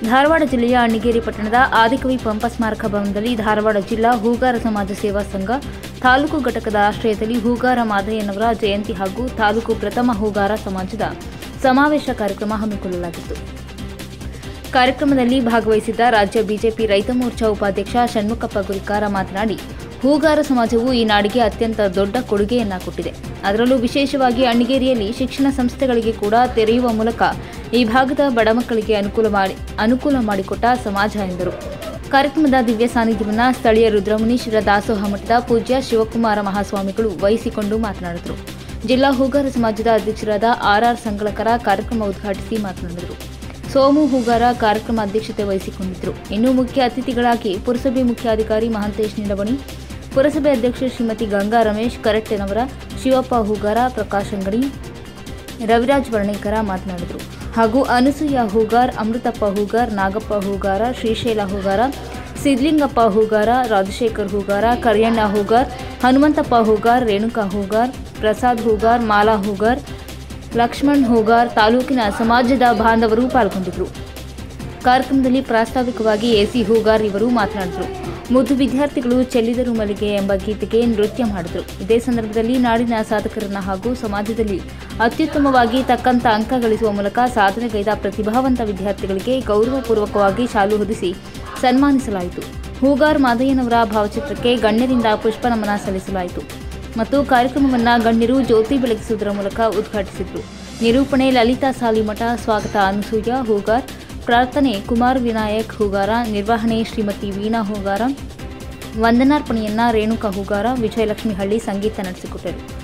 ಧಾರವಾಡ ಜಿಲ್ಲೆಯ ಅಣ್ಣಿಗೇರಿ ಪಟ್ಟಣದ ಆದಿಕವಿ ಪಂಪ ಸ್ಮಾರಕ ಭವನದಲ್ಲಿ ಧಾರವಾಡ ಜಿಲ್ಲಾ ಹೂಗಾರ ಸಮಾಜ ಸೇವಾ ಸಂಘ ತಾಲೂಕು ಘಟಕದ ಆಶ್ರಯದಲ್ಲಿ ಹೂಗಾರ ಮಾದಯ್ಯನವರ ಜಯಂತಿ ಹಾಗೂ ತಾಲೂಕು ಪ್ರಥಮ ಹೂಗಾರ ಸಮಾಜದ ಸಮಾವೇಶ ಕಾರ್ಯಕ್ರಮ ಹಮ್ಮಿಕೊಳ್ಳಲಾಗಿತ್ತು ಕಾರ್ಯಕ್ರಮದಲ್ಲಿ ಭಾಗವಹಿಸಿದ್ದ ರಾಜ್ಯ ಬಿಜೆಪಿ ರೈತ ಮೋರ್ಚಾ ಉಪಾಧ್ಯಕ್ಷ ಷಣ್ಮುಖಪ್ಪ ಗುರಿಕಾರ ಮಾತನಾಡಿ ಹೂಗಾರ ಸಮಾಜವು ಈ ನಾಡಿಗೆ ಅತ್ಯಂತ ದೊಡ್ಡ ಕೊಡುಗೆಯನ್ನ ಕೊಟ್ಟಿದೆ ಅದರಲ್ಲೂ ವಿಶೇಷವಾಗಿ ಅಣ್ಣಿಗೇರಿಯಲ್ಲಿ ಶಿಕ್ಷಣ ಸಂಸ್ಥೆಗಳಿಗೆ ಕೂಡ ತೆರೆಯುವ ಮೂಲಕ ಈ ಭಾಗದ ಬಡ ಮಕ್ಕಳಿಗೆ ಅನುಕೂಲ ಮಾಡಿ ಅನುಕೂಲ ಮಾಡಿಕೊಟ್ಟ ಸಮಾಜ ಎಂದರು ಕಾರ್ಯಕ್ರಮದ ದಿವ್ಯ ಸಾನ್ನಿಧ್ಯವನ್ನ ಸ್ಥಳೀಯ ರುದ್ರಮುನೀಶ್ವರ ದಾಸೋಹ ಮಠದ ಪೂಜ್ಯ ಶಿವಕುಮಾರ ಮಹಾಸ್ವಾಮಿಗಳು ವಹಿಸಿಕೊಂಡು ಮಾತನಾಡಿದರು ಜಿಲ್ಲಾ ಹೂಗಾರ ಸಮಾಜದ ಅಧ್ಯಕ್ಷರಾದ ಆರ್ಆರ್ ಸಂಗಳಕರ ಕಾರ್ಯಕ್ರಮ ಉದ್ಘಾಟಿಸಿ ಮಾತನಾಡಿದರು ಸೋಮು ಹೂಗಾರ ಕಾರ್ಯಕ್ರಮ ಅಧ್ಯಕ್ಷತೆ ವಹಿಸಿಕೊಂಡಿದ್ದರು ಇನ್ನು ಮುಖ್ಯ ಅತಿಥಿಗಳಾಗಿ ಪುರಸಭೆ ಮುಖ್ಯಾಧಿಕಾರಿ ಮಹಾಂತೇಶ್ ನಿಲವಣಿ ಪುರಸಭೆ ಅಧ್ಯಕ್ಷೆ ಶ್ರೀಮತಿ ಗಂಗಾ ರಮೇಶ್ ಕರಟ್ಟೆನವರ ಶಿವಪ್ಪ ಹೂಗಾರ ಪ್ರಕಾಶ್ ಅಂಗಡಿ ರವಿರಾಜ್ ವರ್ಣೇಕರ ಮಾತನಾಡಿದರು ಹಾಗೂ ಅನಸೂಯ ಹೂಗಾರ್ ಅಮೃತಪ್ಪ ಹೂಗಾರ್ ನಾಗಪ್ಪ ಹೂಗಾರ ಶ್ರೀಶೈಲ ಹೂಗಾರ ಸಿದ್ಲಿಂಗಪ್ಪ ಹೂಗಾರ ರಾಜಶೇಖರ್ ಹೂಗಾರ ಕರಿಯಣ್ಣ ಹೂಗಾರ್ ಹನುಮಂತಪ್ಪ ಹೂಗಾರ್ ರೇಣುಕಾ ಹೂಗಾರ್ ಪ್ರಸಾದ್ ಹೂಗಾರ್ ಮಾಲಾ ಹೂಗಾರ್ ಲಕ್ಷ್ಮಣ್ ಹೂಗಾರ್ ತಾಲೂಕಿನ ಸಮಾಜದ ಬಾಂಧವರು ಪಾಲ್ಗೊಂಡಿದ್ದರು ಕಾರ್ಯಕ್ರಮದಲ್ಲಿ ಪ್ರಾಸ್ತಾವಿಕವಾಗಿ ಎಸಿ ಹೂಗಾರ್ ಇವರು ಮಾತನಾಡಿದರು ಮುದ್ದು ವಿದ್ಯಾರ್ಥಿಗಳು ಚೆಲ್ಲಿದರು ಮಲ್ಲಿಗೆ ಎಂಬ ಗೀತೆಗೆ ನೃತ್ಯ ಮಾಡಿದರು ಇದೇ ಸಂದರ್ಭದಲ್ಲಿ ನಾಡಿನ ಸಾಧಕರನ್ನ ಹಾಗೂ ಸಮಾಜದಲ್ಲಿ ಅತ್ಯುತ್ತಮವಾಗಿ ತಕ್ಕಂತ ಅಂಕ ಗಳಿಸುವ ಮೂಲಕ ಸಾಧನೆಗೈದ ಪ್ರತಿಭಾವಂತ ವಿದ್ಯಾರ್ಥಿಗಳಿಗೆ ಗೌರವಪೂರ್ವಕವಾಗಿ ಶಾಲು ಹೊದಿಸಿ ಸನ್ಮಾನಿಸಲಾಯಿತು ಹೂಗಾರ್ ಮಾದಯ್ಯನವರ ಭಾವಚಿತ್ರಕ್ಕೆ ಗಣ್ಯರಿಂದ ಪುಷ್ಪ ನಮನ ಸಲ್ಲಿಸಲಾಯಿತು ಮತ್ತು ಕಾರ್ಯಕ್ರಮವನ್ನ ಗಣ್ಯರು ಜ್ಯೋತಿ ಬೆಳಗಿಸುವುದರ ಮೂಲಕ ಉದ್ಘಾಟಿಸಿದರು ನಿರೂಪಣೆ ಲಲಿತಾ ಸಾಲಿಮಠ ಸ್ವಾಗತ ಅನಸೂಯ ಹೂಗಾರ್ ಪ್ರಾರ್ಥನೆ ಕುಮಾರ್ ವಿನಾಯಕ್ ಹೂಗಾರ ನಿರ್ವಹಣೆ ಶ್ರೀಮತಿ ವೀಣಾ ಹೂಗಾರ ವಂದನಾರ್ಪಣೆಯನ್ನ ರೇಣುಕಾ ಹೂಗಾರ ವಿಜಯಲಕ್ಷ್ಮಿ ಹಳ್ಳಿ ಸಂಗೀತ ನಡೆಸಿಕೊಟ್ಟರು